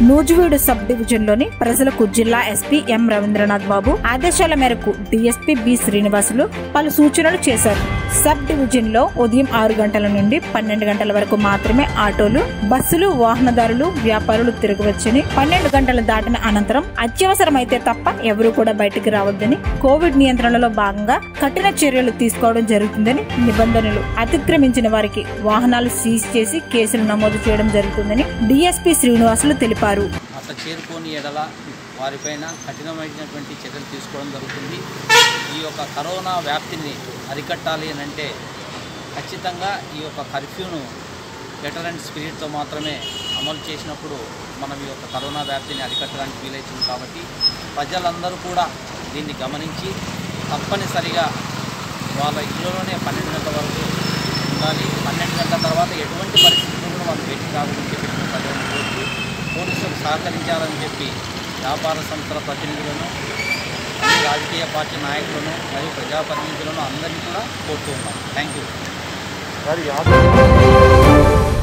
Nuzvid sub division లోని ప్రజలకు జిల్లా ఎస్పీ ఎం రవీంద్రనాథ్ బాబు ఆదేశాల మేరకు డిఎస్పీ బి శ్రీనివాసులు పలు సూచనలు చేశారు సబ్ డివిజన్ లో ఉదయం ఆరు గంటల నుండి పన్నెండు గంటల వరకు మాత్రమే ఆటోలు బస్సులు వాహనదారులు వ్యాపారులు తిరగవచ్చని పన్నెండు గంటలు దాటిన అనంతరం అత్యవసరమైతే తప్ప ఎవరూ కూడా బయటికి రావద్దని కోవిడ్ నియంత్రణలో భాగంగా కఠిన చర్యలు తీసుకోవడం జరుగుతుందని నిబంధనలు అతిక్రమించిన వారికి వాహనాలు సీజ్ చేసి కేసులు నమోదు చేయడం జరుగుతుందని డిఎస్పీ శ్రీనివాసులు తెలిపారు అట్లా చేరుకోని ఎడల వారిపైన కఠినమైనటువంటి చర్యలు తీసుకోవడం జరుగుతుంది ఈ యొక్క కరోనా వ్యాప్తిని అరికట్టాలి అని అంటే ఖచ్చితంగా ఈ యొక్క కర్ఫ్యూను లెటర్ అండ్ స్పిరిట్తో మాత్రమే అమలు చేసినప్పుడు మనం ఈ యొక్క కరోనా వ్యాప్తిని అరికట్టడానికి వీలవుతుంది కాబట్టి ప్రజలందరూ కూడా దీన్ని గమనించి తప్పనిసరిగా వాళ్ళ ఇళ్ళలోనే పన్నెండు గంటల వరకు ఉండాలి పన్నెండు గంటల తర్వాత ఎటువంటి పరిస్థితుల్లో కూడా వాళ్ళు బయటికి రావాలని చెప్పి మేము ప్రజలను కోరుతూ పోలీసులకు సహకరించాలని చెప్పి వ్యాపార సంస్థల ప్రతినిధులను అన్ని రాజకీయ పార్టీ నాయకులను మరియు ప్రజాప్రతినిధులను అందరినీ కూడా కోరుతూ ఉన్నాం థ్యాంక్ యూ